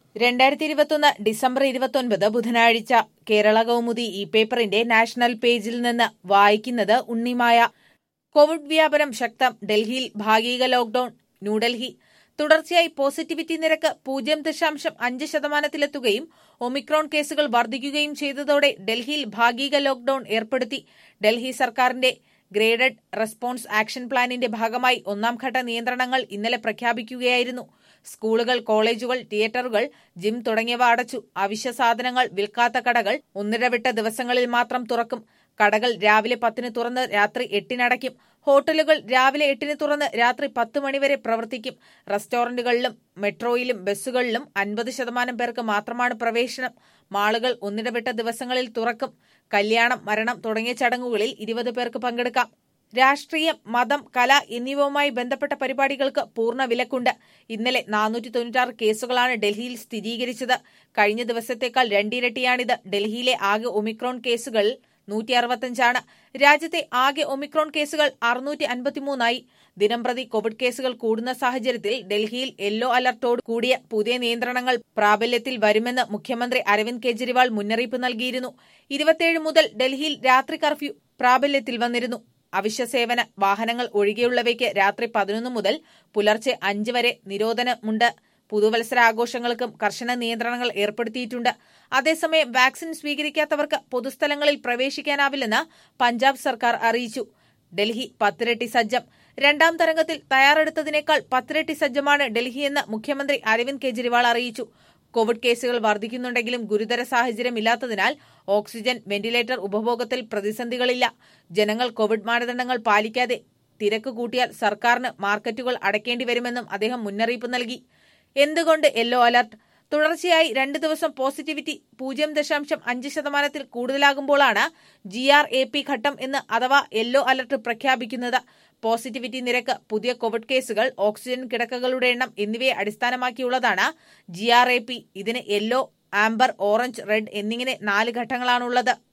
രണ്ടായിരത്തി ഇരുപത്തൊന്ന് ഡിസംബർ ഇരുപത്തൊൻപത് ബുധനാഴ്ച കേരള കൗമുദി ഈ പേപ്പറിന്റെ നാഷണൽ പേജിൽ നിന്ന് വായിക്കുന്നത് ഉണ്ണിമായ കോവിഡ് വ്യാപനം ശക്തം ഡൽഹിയിൽ ഭാഗിക ലോക്ഡൌൺ ന്യൂഡൽഹി തുടർച്ചയായി പോസിറ്റിവിറ്റി നിരക്ക് പൂജ്യം ദശാംശം അഞ്ച് ശതമാനത്തിലെത്തുകയും ഒമിക്രോൺ കേസുകൾ വർദ്ധിക്കുകയും ചെയ്തതോടെ ഡൽഹിയിൽ ഭാഗിക ലോക്ഡൌൺ ഏർപ്പെടുത്തി ഡൽഹി സർക്കാരിന്റെ ഗ്രേഡഡ് റെസ്പോൺസ് ആക്ഷൻ പ്ലാനിന്റെ ഭാഗമായി ഒന്നാംഘട്ട നിയന്ത്രണങ്ങൾ ഇന്നലെ പ്രഖ്യാപിക്കുകയായിരുന്നു സ്കൂളുകൾ കോളേജുകൾ തിയേറ്ററുകൾ ജിം തുടങ്ങിയവ അടച്ചു അവശ്യ സാധനങ്ങൾ വിൽക്കാത്ത കടകൾ ഒന്നിടവിട്ട ദിവസങ്ങളിൽ മാത്രം തുറക്കും കടകൾ രാവിലെ പത്തിന് തുറന്ന് രാത്രി എട്ടിനടയ്ക്കും ഹോട്ടലുകൾ രാവിലെ എട്ടിന് തുറന്ന് രാത്രി പത്ത് മണിവരെ പ്രവർത്തിക്കും റെസ്റ്റോറന്റുകളിലും മെട്രോയിലും ബസ്സുകളിലും അൻപത് ശതമാനം പേർക്ക് മാത്രമാണ് പ്രവേശനം മാളുകൾ ഒന്നിടവിട്ട ദിവസങ്ങളിൽ തുറക്കും കല്യാണം മരണം തുടങ്ങിയ ചടങ്ങുകളിൽ ഇരുപത് പേർക്ക് പങ്കെടുക്കാം രാഷ്ട്രീയം മതം കല എന്നിവയുമായി ബന്ധപ്പെട്ട പരിപാടികൾക്ക് പൂർണ്ണ വിലക്കുണ്ട് ഇന്നലെ നാനൂറ്റി തൊണ്ണൂറ്റാറ് കേസുകളാണ് ഡൽഹിയിൽ സ്ഥിരീകരിച്ചത് കഴിഞ്ഞ ദിവസത്തേക്കാൾ രണ്ടിരട്ടിയാണിത് ഡൽഹിയിലെ ആകെ ഒമിക്രോൺ കേസുകൾ നൂറ്റി അറുപത്തഞ്ചാണ് രാജ്യത്തെ ആകെ ഒമിക്രോൺ കേസുകൾ അറുന്നൂറ്റി അൻപത്തിമൂന്നായി ദിനംപ്രതി കോവിഡ് കേസുകൾ കൂടുന്ന സാഹചര്യത്തിൽ ഡൽഹിയിൽ യെല്ലോ അലർട്ടോട് കൂടിയ പുതിയ നിയന്ത്രണങ്ങൾ പ്രാബല്യത്തിൽ വരുമെന്ന് മുഖ്യമന്ത്രി അരവിന്ദ് കെജ്രിവാൾ മുന്നറിയിപ്പ് നൽകിയിരുന്നു ഇരുപത്തിയേഴ് മുതൽ ഡൽഹിയിൽ രാത്രി കർഫ്യൂ പ്രാബല്യത്തിൽ വന്നിരുന്നു അവശ്യ സേവന വാഹനങ്ങൾ ഒഴികെയുള്ളവയ്ക്ക് രാത്രി പതിനൊന്ന് മുതൽ പുലർച്ചെ അഞ്ച് വരെ നിരോധനമുണ്ട് പുതുവത്സരാഘോഷങ്ങൾക്കും കർശന നിയന്ത്രണങ്ങൾ ഏർപ്പെടുത്തിയിട്ടുണ്ട് അതേസമയം വാക്സിൻ സ്വീകരിക്കാത്തവർക്ക് പൊതുസ്ഥലങ്ങളിൽ പ്രവേശിക്കാനാവില്ലെന്ന് പഞ്ചാബ് സർക്കാർ അറിയിച്ചു ഡൽഹി പത്തിരട്ടി സജ്ജം രണ്ടാം തരംഗത്തിൽ തയ്യാറെടുത്തതിനേക്കാൾ പത്തിരട്ടി സജ്ജമാണ് ഡൽഹിയെന്ന് മുഖ്യമന്ത്രി അരവിന്ദ് കെജ്രിവാൾ അറിയിച്ചു കോവിഡ് കേസുകൾ വർദ്ധിക്കുന്നുണ്ടെങ്കിലും ഗുരുതര സാഹചര്യമില്ലാത്തതിനാൽ ഓക്സിജൻ വെന്റിലേറ്റർ ഉപഭോഗത്തിൽ പ്രതിസന്ധികളില്ല ജനങ്ങൾ കോവിഡ് മാനദണ്ഡങ്ങൾ പാലിക്കാതെ തിരക്ക് കൂട്ടിയാൽ സർക്കാരിന് മാർക്കറ്റുകൾ അടയ്ക്കേണ്ടി വരുമെന്നും അദ്ദേഹം മുന്നറിയിപ്പ് നൽകി എന്തുകൊണ്ട് യെല്ലോ അലർട്ട് തുടർച്ചയായി രണ്ട് ദിവസം പോസിറ്റിവിറ്റി പൂജ്യം ദശാംശം അഞ്ച് ശതമാനത്തിൽ കൂടുതലാകുമ്പോഴാണ് ജി ആർ എ പി ഘട്ടം എന്ന് അഥവാ യെല്ലോ അലർട്ട് പ്രഖ്യാപിക്കുന്നത് പോസിറ്റിവിറ്റി നിരക്ക് പുതിയ കോവിഡ് കേസുകൾ ഓക്സിജൻ കിടക്കകളുടെ എണ്ണം എന്നിവയെ അടിസ്ഥാനമാക്കിയുള്ളതാണ് ജി ആർ എ പി ഇതിന് യെല്ലോ ആംബർ ഓറഞ്ച് റെഡ് എന്നിങ്ങനെ നാല് ഘട്ടങ്ങളാണുള്ളത്